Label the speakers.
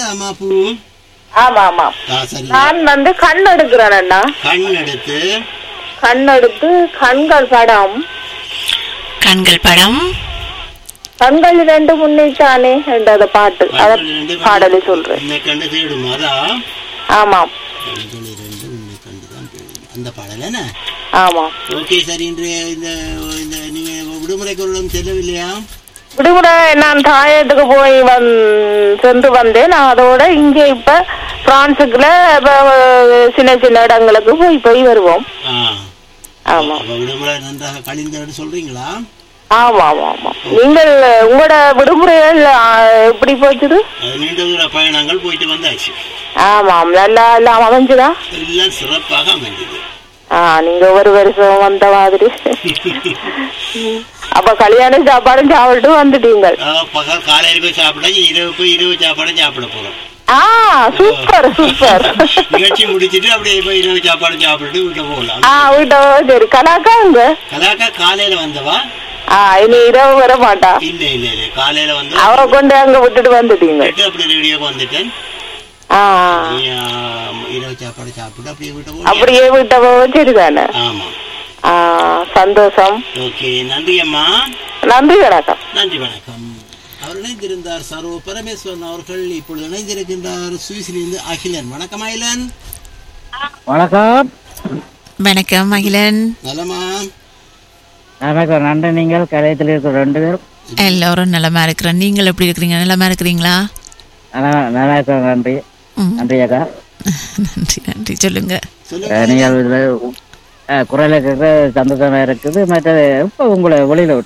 Speaker 1: அம்மா பூ
Speaker 2: ஆமா ஆமா
Speaker 1: ஆ சரி
Speaker 2: நான் வந்து கண் எடுக்கிறேன் அண்ணா
Speaker 1: கண் எடுத்து
Speaker 2: கண் எடுத்து கண்கள் படம்
Speaker 3: கண்கள் படம்
Speaker 2: கண்கள் ரெண்டு முன்னிட்டானே என்றத பாட்டு அத பாடலை சொல்றேன்
Speaker 1: உன்னை கண்டு தேடும் அதான்
Speaker 2: ஆமாம்
Speaker 1: கண்கள் இரண்டு உன்னை கண்டு தான் தேடும் அந்த பாடல் என்ன
Speaker 2: ஆமாம்
Speaker 1: ஓகே சரி இன்று இந்த இந்த நீங்க விடுமுறைக்கு ஒரு இடம் செல்லவில்லையா
Speaker 2: விடுமுறை நான் தாயத்துக்கு போய் வந் சென்று வந்தேன் நான் அதோட இங்கே இப்ப பிரான்சுக்குள்ள இப்ப, சின்ன சின்ன இடங்களுக்கு போய் போய் வருவோம்
Speaker 1: ஆ
Speaker 2: ஆமா
Speaker 1: அப்ப விடுமுறை நன்றாக கழிந்தன்னு சொல்றீங்களா
Speaker 2: ஆமா ஆமா ஆமா நீங்கள் உங்களோட விடுமுறைகள் ஆ, எப்படி போச்சுது
Speaker 1: அது நீண்ட தூர பயணங்கள் போயிட்டு வந்தாச்சு
Speaker 2: ஆமாம் நல்லா எல்லாம் அமைஞ்சுதா
Speaker 1: எல்லாம் சிறப்பாக அமைஞ்சது
Speaker 2: ஆ நீங்க ஒரு வருஷம் வந்த மாதிரி அப்ப கல்யாண சாப்பாடும் சாப்பிட்டு வந்துட்டீங்க
Speaker 1: ஆ, பகல் காலையில போய் சாப்பிட்டா இரவு போய் இரவு சாப்பாடு சாப்பிட போறோம்
Speaker 2: ஆ சூப்பர் சூப்பர்
Speaker 1: நிகழ்ச்சி முடிச்சிட்டு அப்படியே போய் இரவு சாப்பாடு சாப்பிட்டு வீட்டுல போகலாம்
Speaker 2: ஆ வீட்டோ சரி கலாக்கா இங்க
Speaker 1: கலாக்கா காலையில வந்தவா
Speaker 2: ஆ இனி இரவு வர மாட்டா
Speaker 1: இல்ல இல்ல இல்ல காலையில வந்து
Speaker 2: அவ கொண்டு அங்க விட்டுட்டு வந்துட்டீங்க
Speaker 1: விட்டு அப்படி ரேடியோக்கு வந்துட்டேன்
Speaker 2: ஆ
Speaker 1: நீ, ஆ, இரவு சாப்பாடு சாப்பிட்டு அப்படியே வீட்டை போக
Speaker 2: அப்படியே விட்டவோ சரிதானே
Speaker 1: ஆமா
Speaker 2: ஆ சந்தோஷம்
Speaker 1: ஓகே நன்றி அம்மா
Speaker 2: நன்றி வணக்கம்
Speaker 1: நன்றி வணக்கம் அவர் இணைந்திருந்தார் சர்வ பரமேஸ்வரன் அவர்கள் இப்பொழுது இணைந்திருக்கின்றார் சுவிஸிலிருந்து அகிலன் வணக்கம் அகிலன்
Speaker 4: வணக்கம்
Speaker 3: வணக்கம் அகிலன்
Speaker 1: நலமா
Speaker 4: வணக்கம் நன்றி நீங்கள் கலையத்தில் இருக்கிற ரெண்டு பேரும்
Speaker 3: எல்லோரும் நலமா இருக்கிறோம் நீங்கள் எப்படி இருக்கிறீங்க நலமா இருக்கிறீங்களா
Speaker 4: நல்லா நல்லா இருக்கிற நன்றி
Speaker 3: ம்.
Speaker 4: நன்றி அக்கா
Speaker 3: நன்றி நன்றி சொல்லுங்க
Speaker 1: சொல்லுங்க
Speaker 4: அஹ், நீங்கள் இதில் குரலை கேட்க சந்தோஷமா இருக்குது மற்றது இப்போ உங்களை வெளியில் விட்டு